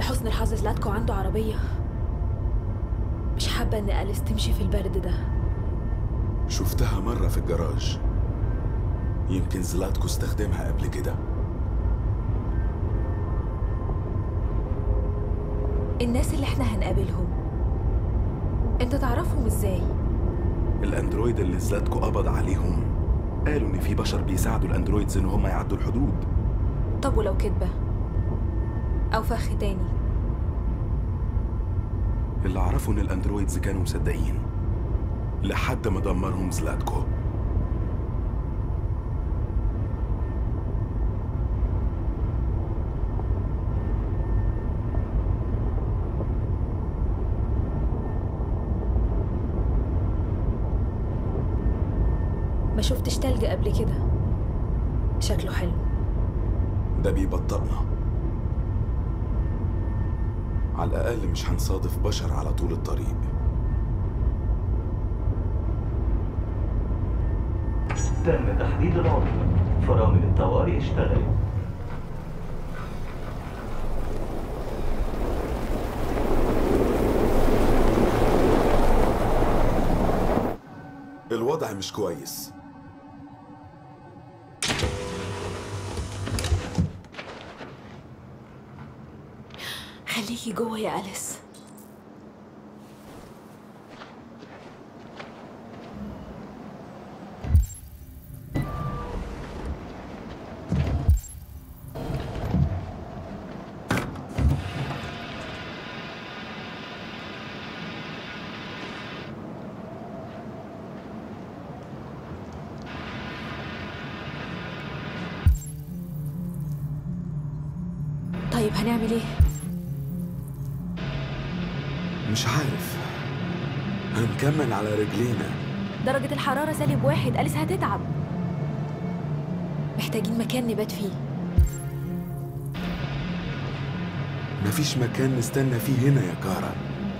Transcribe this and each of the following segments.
لحسن الحظ زلاتكو عنده عربية مش حابة إن أليس تمشي في البرد ده شفتها مرة في الجراج يمكن زلاتكو استخدمها قبل كده الناس اللي احنا هنقابلهم انت تعرفهم ازاي؟ الاندرويد اللي زلاتكو قبض عليهم قالوا ان في بشر بيساعدوا الاندرويدز ان هم يعدوا الحدود طب ولو كدبة أو فخ تاني اللي اعرفه ان الاندرويدز كانوا مصدقين لحد ما دمرهم زلاتكو ما شفتش تلج قبل كده شكله حلو ده بيبطئنا على الأقل مش هنصادف بشر على طول الطريق تم تحديد العطل فرامل الطوارئ اشتغلت الوضع مش كويس خليكي جوه يا أليس طيب هنعمل ايه؟ مش عارف هنكمل على رجلينا درجة الحرارة سالب واحد أليس هتتعب محتاجين مكان نبات فيه مفيش مكان نستنى فيه هنا يا كارا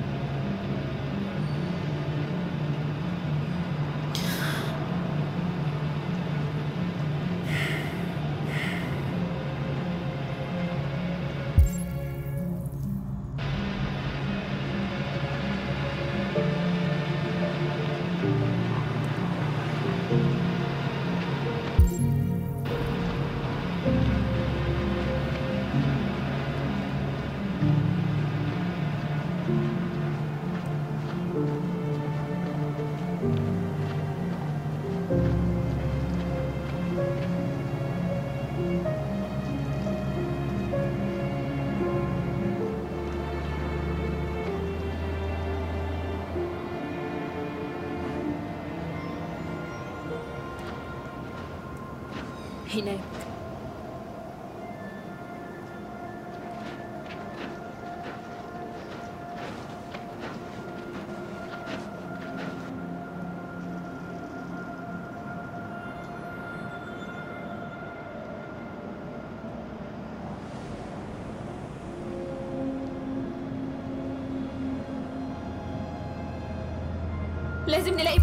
هناك لازم نلاقي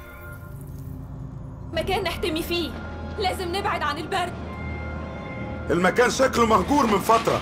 مكان نحتمي فيه لازم نبعد عن البرد المكان شكله مهجور من فترة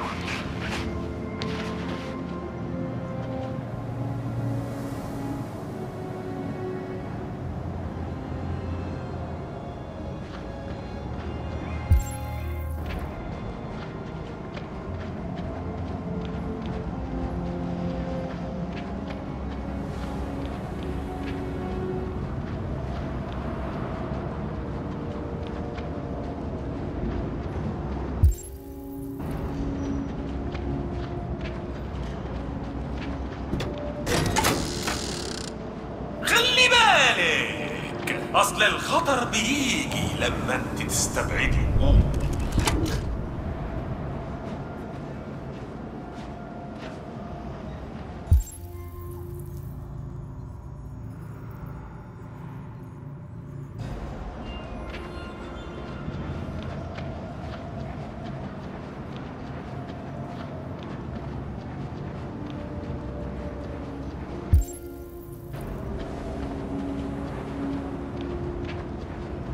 خلي بالك اصل الخطر بيجي لما انت تستبعدي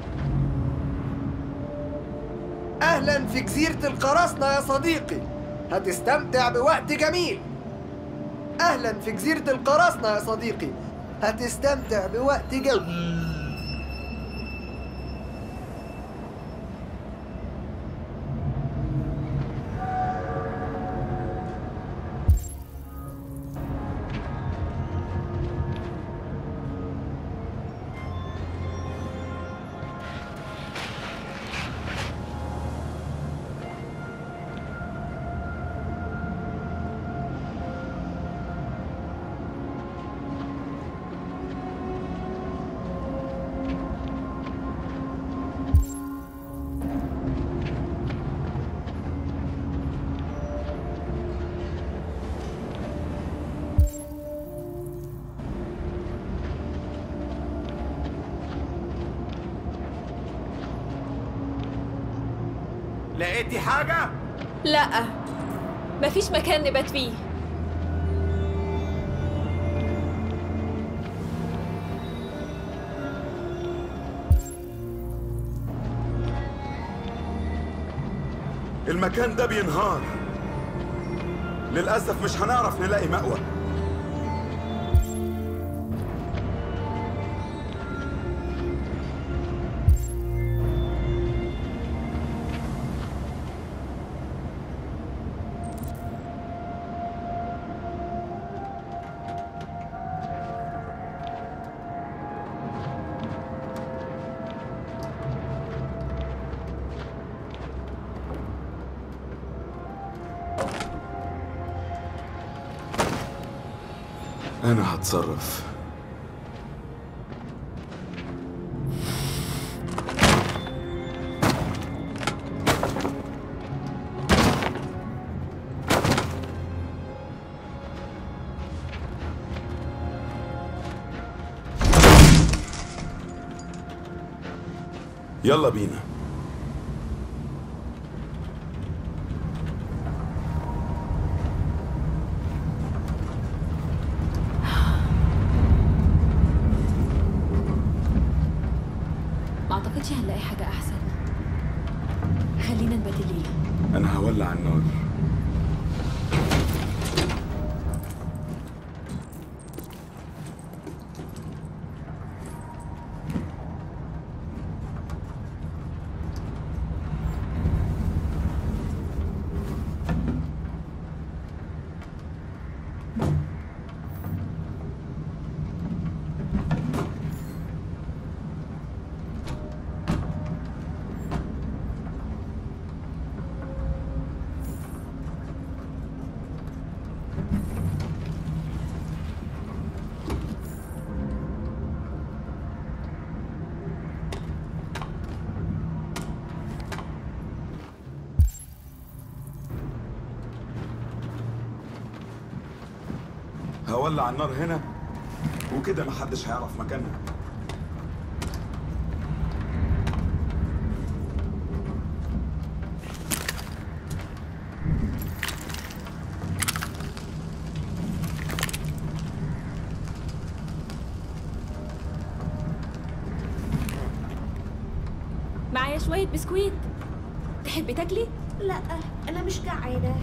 أهلا في جزيرة القراصنة يا صديقي هتستمتع بوقت جميل أهلا في جزيرة القراصنة يا صديقي هتستمتع بوقت جميل لقيتي حاجة؟ لا مفيش مكان نبات فيه المكان ده بينهار للأسف مش هنعرف نلاقي مأوى أنا هتصرف يلا بينا ما اعتقدش هنلاقي حاجة احسن خلينا نبات الليلة أنا هولع النار هولع النار هنا وكده محدش هيعرف مكانها معايا شوية بسكويت تحبي تاكلي؟ لا انا مش جعانه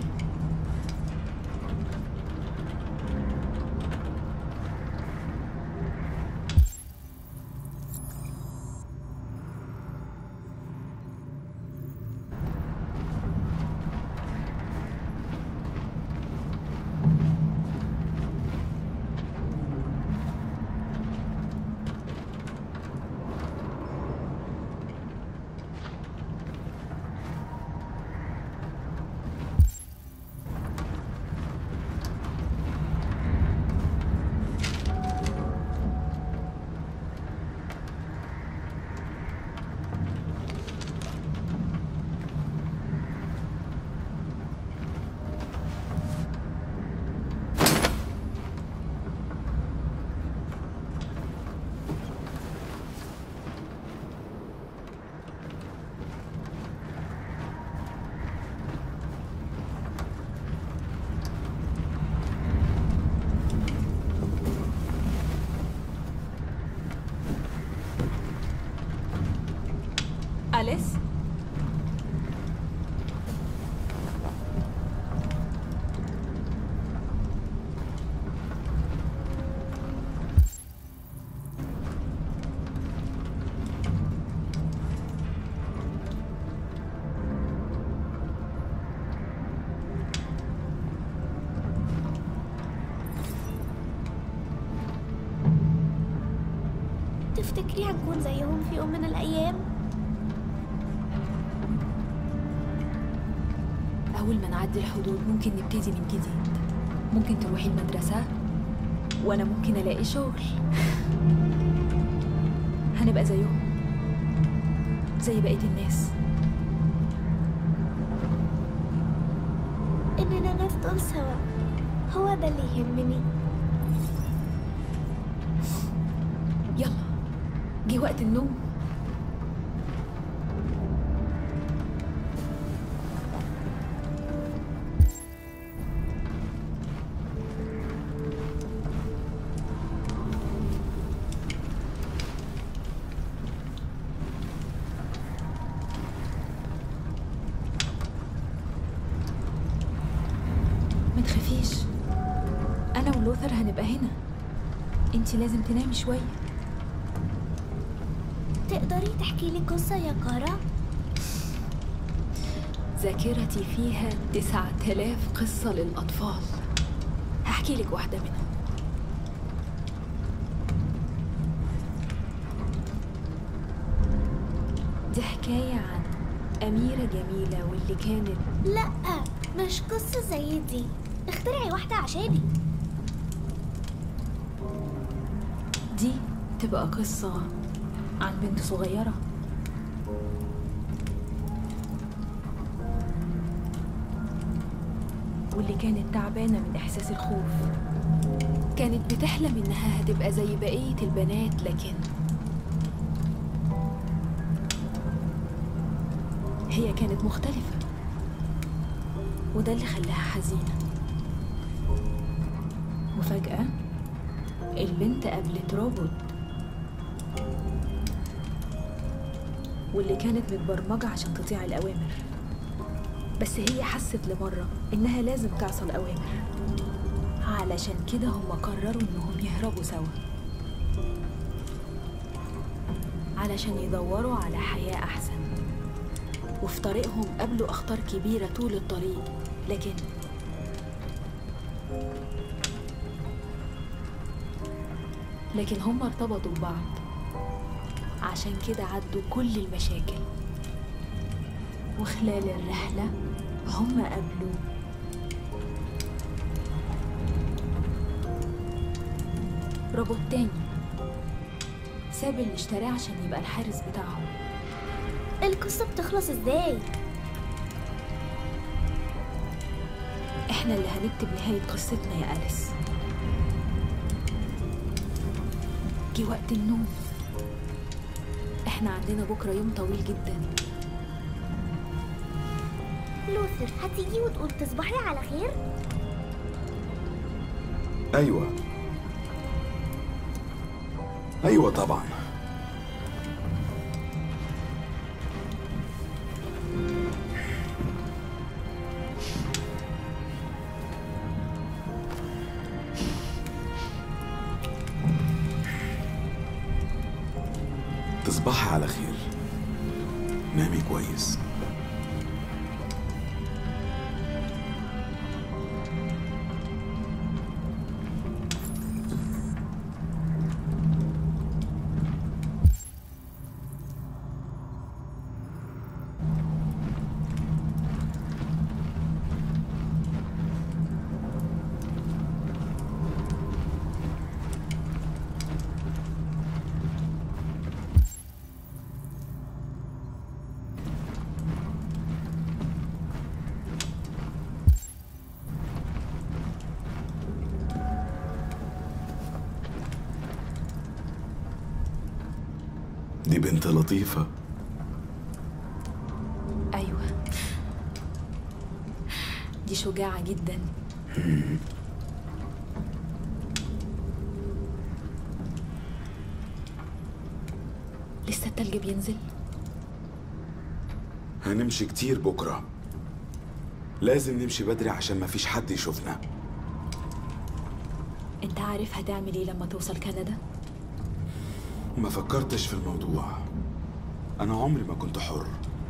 أليس تفتكري هنكون زيهم في يوم من الأيام؟ أول ما نعدي الحدود ممكن نبتدي من جديد ممكن تروحي المدرسة وأنا ممكن ألاقي شغل هنبقى زيهم زي بقية الناس إننا نفضل سوا هو ده اللي يهمني يلا جه وقت النوم ما تخافيش انا ولوثر هنبقى هنا انتي لازم تنامي شويه تقدري تحكي لي قصة يا كارا؟ ذاكرتي فيها تسعة آلاف قصة للأطفال هحكي لك واحدة منهم دي حكاية عن أميرة جميلة واللي كانت لأ مش قصة زي دي اخترعي واحدة عشاني دي تبقى قصة عن بنت صغيرة واللي كانت تعبانة من إحساس الخوف كانت بتحلم إنها هتبقى زي بقية البنات لكن هي كانت مختلفة وده اللي خلاها حزينة وفجأة البنت قابلت روبوت واللي كانت متبرمجة عشان تطيع الأوامر بس هي حست لمرة إنها لازم تعصى الأوامر علشان كده هم قرروا إنهم يهربوا سوا علشان يدوروا على حياة أحسن وفي طريقهم قابلوا أخطار كبيرة طول الطريق لكن لكن هم ارتبطوا ببعض عشان كده عدوا كل المشاكل وخلال الرحلة هم قابلوا روبوت تاني ساب اللي اشتراه عشان يبقى الحارس بتاعهم القصة بتخلص ازاي؟ احنا اللي هنكتب نهاية قصتنا يا أليس جه وقت النوم احنا عندنا بكرة يوم طويل جدا لوثر هتيجي وتقول تصبحي على خير؟ ايوه ايوه طبعا تصبحي على خير نامي كويس دي بنت لطيفة أيوة دي شجاعة جدا لسه التلج بينزل هنمشي كتير بكرة لازم نمشي بدري عشان مفيش حد يشوفنا انت عارف هتعمل ايه لما توصل كندا ما فكرتش في الموضوع أنا عمري ما كنت حر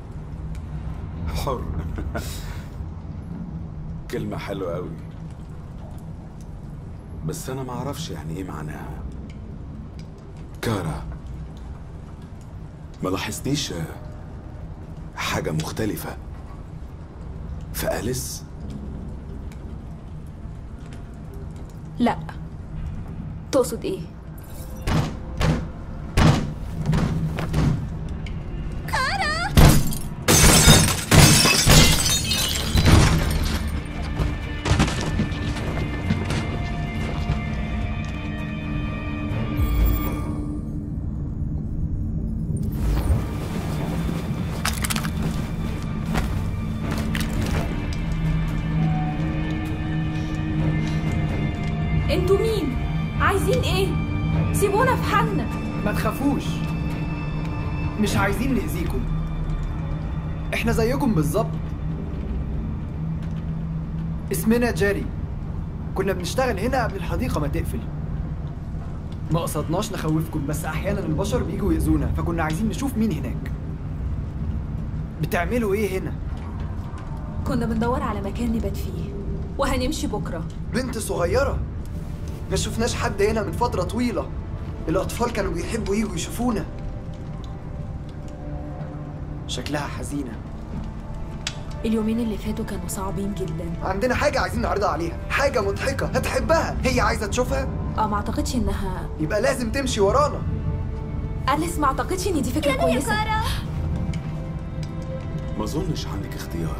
حر كلمة حلوة أوي بس أنا ما أعرفش يعني إيه معناها كارا ما لاحظتيش آه، حاجة مختلفة في أليس؟ لا تقصد ايه انتوا مين عايزين ايه سيبونا في حالنا ما تخافوش مش عايزين نأذيكم احنا زيكم بالظبط اسمنا جاري كنا بنشتغل هنا قبل الحديقة ما تقفل ما قصدناش نخوفكم بس احيانا البشر بيجوا يأذونا فكنا عايزين نشوف مين هناك بتعملوا ايه هنا كنا بندور على مكان نبات فيه وهنمشي بكره بنت صغيرة ما شفناش حد هنا من فترة طويلة الأطفال كانوا بيحبوا يجوا يشوفونا شكلها حزينة اليومين اللي فاتوا كانوا صعبين جدا عندنا حاجة عايزين نعرضها عليها حاجة مضحكة هتحبها هي عايزة تشوفها اه ما اعتقدش انها يبقى لازم تمشي ورانا أليس ما اعتقدش ان دي فكره يلا يا كويسه كارا ما أظنش عندك اختيار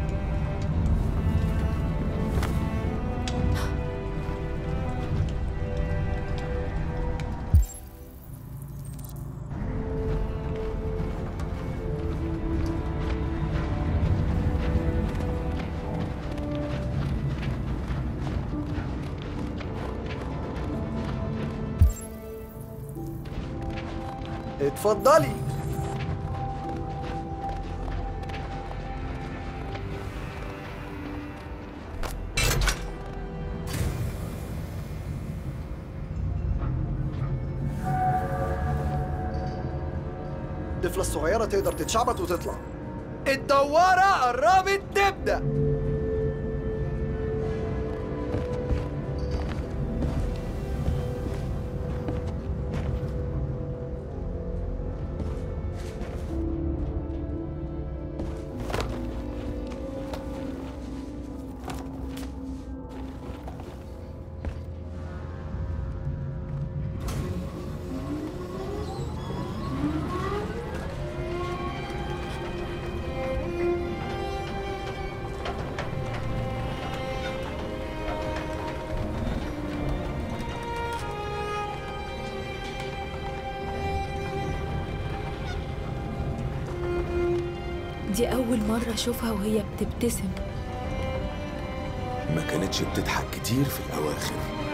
اتفضلي الطفلة الصغيرة تقدر تتشعبط وتطلع الدوارة قربت تبدأ دي اول مره اشوفها وهي بتبتسم ما كانتش بتضحك كتير في الأواخر